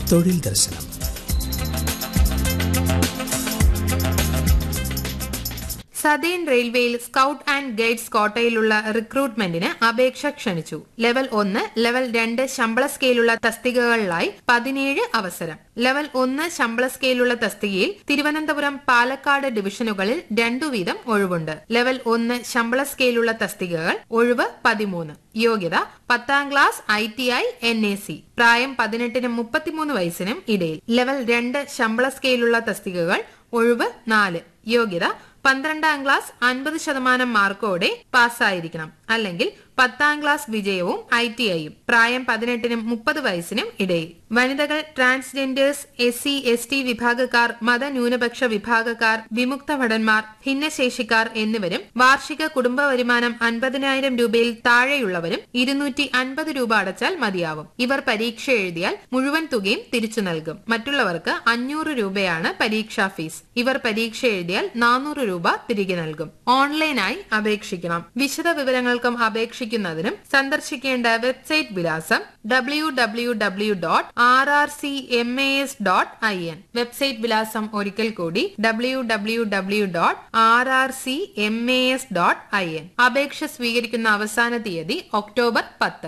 തൊഴിൽ ദർശനം സതേൺ റെയിൽവേയിൽ സ്കൌട്ട് ആൻഡ് ഗൈഡ്സ് കോട്ടയിലുള്ള റിക്രൂട്ട്മെന്റിന് അപേക്ഷ ക്ഷണിച്ചു ലെവൽ ഒന്ന് ലെവൽ രണ്ട് ശമ്പള സ്കെയിലുള്ള തസ്തികകളിലായി പതിനേഴ് അവസരം ലെവൽ ഒന്ന് ശമ്പള സ്കെയിലുള്ള തസ്തികയിൽ തിരുവനന്തപുരം പാലക്കാട് ഡിവിഷനുകളിൽ രണ്ടു വീതം ഒഴിവുണ്ട് ലെവൽ ഒന്ന് ശമ്പള സ്കെയിലുള്ള തസ്തികകൾ ഒഴിവ് പതിമൂന്ന് യോഗ്യത പത്താം class I T I N A C പ്രായം പതിനെട്ടിനും മുപ്പത്തിമൂന്ന് വയസ്സിനും ഇടയിൽ ലെവൽ രണ്ട് ശമ്പള സ്കെയിലുള്ള തസ്തികകൾ ഒഴിവ് നാല് യോഗ്യത പന്ത്രണ്ടാം ക്ലാസ് അൻപത് ശതമാനം മാർക്കോടെ പാസ്സായിരിക്കണം അല്ലെങ്കിൽ പത്താം ക്ലാസ് വിജയവും ഐ ടി ഐയും പ്രായം പതിനെട്ടിനും മുപ്പത് വയസ്സിനും ഇടയിൽ വനിതകൾ transgenders S C S T വിഭാഗക്കാർ മതന്യൂനപക്ഷ വിഭാഗക്കാർ വിമുക്ത ഭടന്മാർ ഭിന്നശേഷിക്കാർ എന്നിവരും വാർഷിക കുടുംബ വരുമാനം അൻപതിനായിരം രൂപയിൽ താഴെയുള്ളവരും ഇരുന്നൂറ്റി അൻപത് രൂപ അടച്ചാൽ മതിയാവും ഇവർ പരീക്ഷ എഴുതിയാൽ മുഴുവൻ തുകയും തിരിച്ചു നൽകും മറ്റുള്ളവർക്ക് അഞ്ഞൂറ് രൂപയാണ് പരീക്ഷാ ഫീസ് ഇവർ പരീക്ഷ എഴുതിയാൽ നാനൂറ് രൂപ തിരികെ നൽകും ഓൺലൈനായി അപേക്ഷിക്കണം വിശദ വിവരങ്ങൾക്കും അപേക്ഷിക്കുന്നതിനും സന്ദർശിക്കേണ്ട വെബ്സൈറ്റ് വിലാസം W W W dot R R C M A S dot I N website വിലാസം ഒരിക്കൽ കൂടി W W W dot R R C M A S dot I N അപേക്ഷ സ്വീകരിക്കുന്ന അവസാന തീയതി ഒക്ടോബർ പത്ത്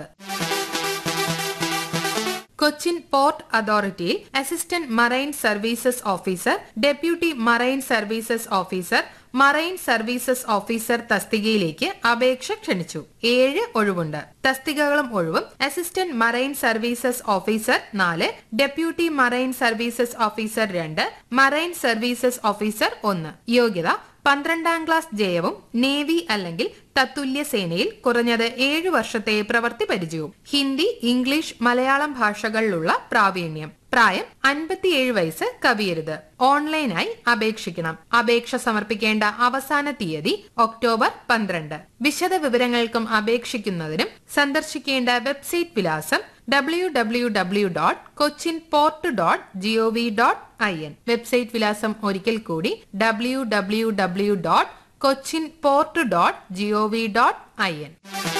കൊച്ചിൻ പോർട്ട് അതോറിറ്റിയിൽ assistant marine services officer deputy marine services officer marine services officer തസ്തികയിലേക്ക് അപേക്ഷ ക്ഷണിച്ചു ഏഴ് ഒഴിവുണ്ട് തസ്തികകളും ഒഴിവും അസിസ്റ്റന്റ് മറൈൻ സർവീസസ് ഓഫീസർ നാല് ഡെപ്യൂട്ടി മറൈൻ സർവീസസ് ഓഫീസർ രണ്ട് മറൈൻ സർവീസസ് ഓഫീസർ ഒന്ന് യോഗ്യത പന്ത്രണ്ടാം ക്ലാസ് ജയവും നേവി അല്ലെങ്കിൽ തത്തുല്യ സേനയിൽ കുറഞ്ഞത് ഏഴു വർഷത്തെ പ്രവൃത്തി പരിചയവും ഹിന്ദി ഇംഗ്ലീഷ് മലയാളം ഭാഷകളിലുള്ള പ്രാവീണ്യം പ്രായം അൻപത്തിയേഴ് വയസ്സ് കവിയരുത് ഓൺലൈനായി അപേക്ഷിക്കണം അപേക്ഷ സമർപ്പിക്കേണ്ട അവസാന തീയതി ഒക്ടോബർ പന്ത്രണ്ട് വിശദ വിവരങ്ങൾക്കും അപേക്ഷിക്കുന്നതിനും സന്ദർശിക്കേണ്ട വെബ്സൈറ്റ് വിലാസം W W W dot Cochin port dot G O V dot I N website വിലാസം ഒരിക്കൽ കൂടി W W W dot Cochin port dot G O V dot I N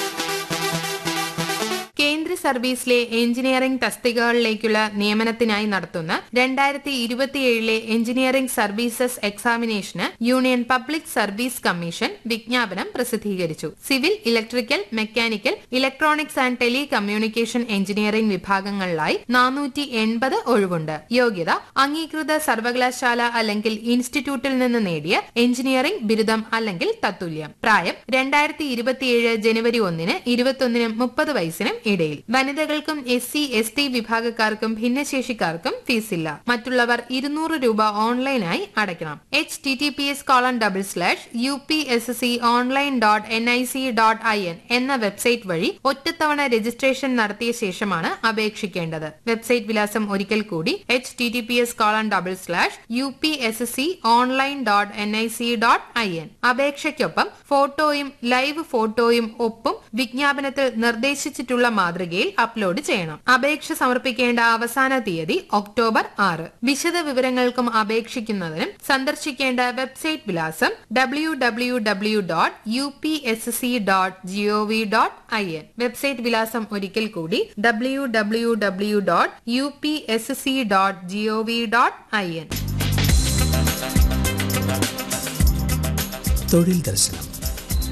കേന്ദ്ര സർവീസിലെ എഞ്ചിനീയറിംഗ് തസ്തികകളിലേക്കുള്ള നിയമനത്തിനായി നടത്തുന്ന രണ്ടായിരത്തി ഇരുപത്തിയേഴിലെ എഞ്ചിനീയറിംഗ് സർവീസസ് എക്സാമിനേഷന് യൂണിയൻ പബ്ലിക് സർവീസ് കമ്മീഷൻ വിജ്ഞാപനം പ്രസിദ്ധീകരിച്ചു civil electrical mechanical electronics and telecommunication engineering വിഭാഗങ്ങളിലായി നാനൂറ്റി എൺപത് ഒഴിവുണ്ട് യോഗ്യത അംഗീകൃത സർവകലാശാല അല്ലെങ്കിൽ ഇൻസ്റ്റിറ്റ്യൂട്ടിൽ നിന്ന് നേടിയ എഞ്ചിനീയറിംഗ് ബിരുദം അല്ലെങ്കിൽ തത്തുല്യം പ്രായം രണ്ടായിരത്തി ഇരുപത്തിയേഴ് ജനുവരി ഒന്നിന് ഇരുപത്തൊന്നിനും മുപ്പത് വയസ്സിനും ഇടയിൽ വനിതകൾക്കും എസ് സി എസ് ടി വിഭാഗക്കാർക്കും ഭിന്നശേഷിക്കാർക്കും ഫീസില്ല മറ്റുള്ളവർ ഇരുന്നൂറ് രൂപ ഓൺലൈനായി അടയ്ക്കണം H T T P S colon double slash U P S S C online dot N I C dot I N എന്ന വെബ്സൈറ്റ് വഴി ഒറ്റത്തവണ രജിസ്ട്രേഷൻ നടത്തിയ ശേഷമാണ് അപേക്ഷിക്കേണ്ടത് വെബ്സൈറ്റ് വിലാസം ഒരിക്കൽ കൂടി H T T P S colon double slash U P S S C online dot N I C dot I N അപേക്ഷയ്ക്കൊപ്പം ഫോട്ടോയും ലൈവ് ഫോട്ടോയും ഒപ്പും വിജ്ഞാപനത്തിൽ നിർദ്ദേശിച്ചിട്ടുള്ള മാതൃകയിൽ അപ്ലോഡ് ചെയ്യണം അപേക്ഷ സമർപ്പിക്കേണ്ട അവസാന തീയതി ഒക്ടോബർ ആറ് വിശദ വിവരങ്ങൾക്കും അപേക്ഷിക്കുന്നതിനും സന്ദർശിക്കേണ്ട വെബ്സൈറ്റ് വിലാസം W W W dot U P S C dot G O V dot I N website വിലാസം ഒരിക്കൽ കൂടി W W W dot U P S C dot G O V dot I N തൊഴിൽ ദർശനം